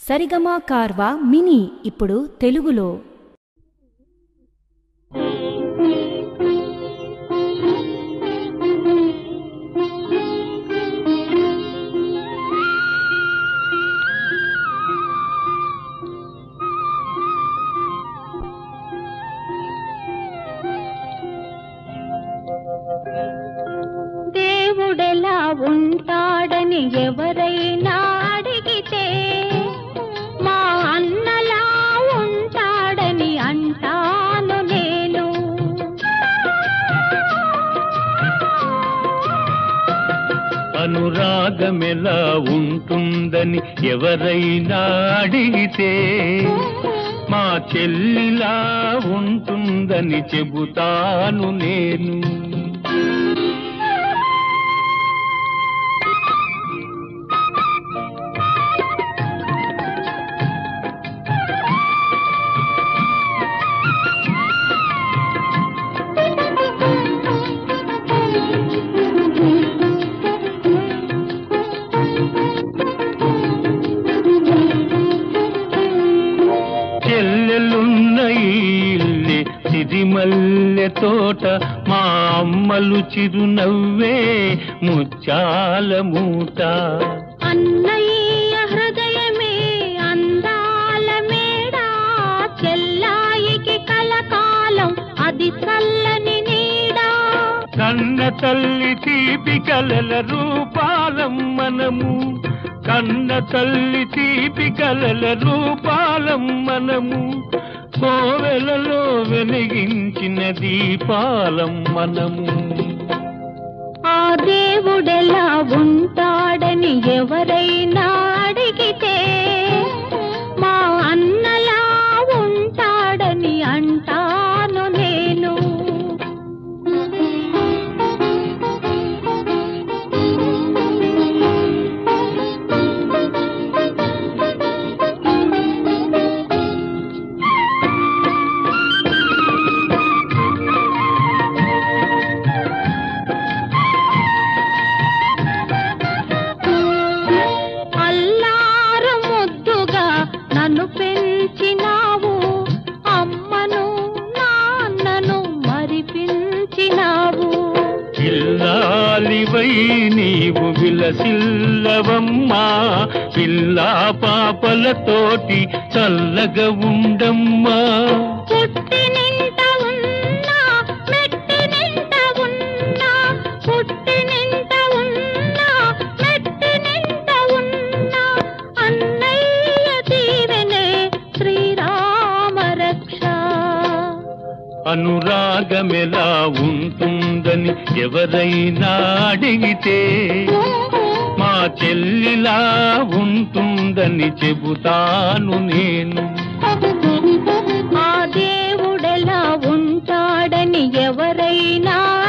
సరిగమా కార్వా mini ఇప్పుడు తెలుగులో దేవుడెలా ఉంటాడని ఎవరైనా అడిగితే మా అన్నలా ఉంటాడని అంటాను నేను అనురాగమెలా ఉంటుందని ఎవరైనా అడిగితే మా చెల్లిలా ఉంటుందని చెబుతాను నేను చెల్లెలున్న ఈ ఇల్లే సిరిమల్లె తోట మా అమ్మలు చిరునవ్వే ముచ్చాల మూట అన్నయ్య హృదయమే అందాల మేడ చెల్లాయికి కలకాలం అది చల్లని నీడా కన్న తల్లి తీపి కలల రూపాలం మనము కన్న తల్లి తీపి కలల రూపాలం మనము కోవెలలో వెలిగించిన దీపాలం మనము ఆ దేవుడెలా ఉంటాడని ఎవరైనా అడిగితే మా అన్నలా ఉంటాడని అంటాను నేను అల్లారు ముద్దుగా నన్ను పెంచినావు అమ్మను నాన్నను మరిపించినావు ఇల్లాలివై నీవు విలసిల్లవమ్మా పిల్లా పాపలతోటి చల్లగా ఉండమ్మా పుట్టి నింట ఉన్నా మెట్టి నింట ఉన్నా పుట్టి నింట ఉన్నా మెట్టి నింట ఉన్నా అన్నయ్య దీవెనే శ్రీరామ రక్ష అనురాగమెలా ఉంటుందని ఎవరైనా అడిగితే మా చెల్లిలా ఉంటుందని చెబుతాను నేను ఆ దేవుడెలా ఉంటాడని ఎవరైనా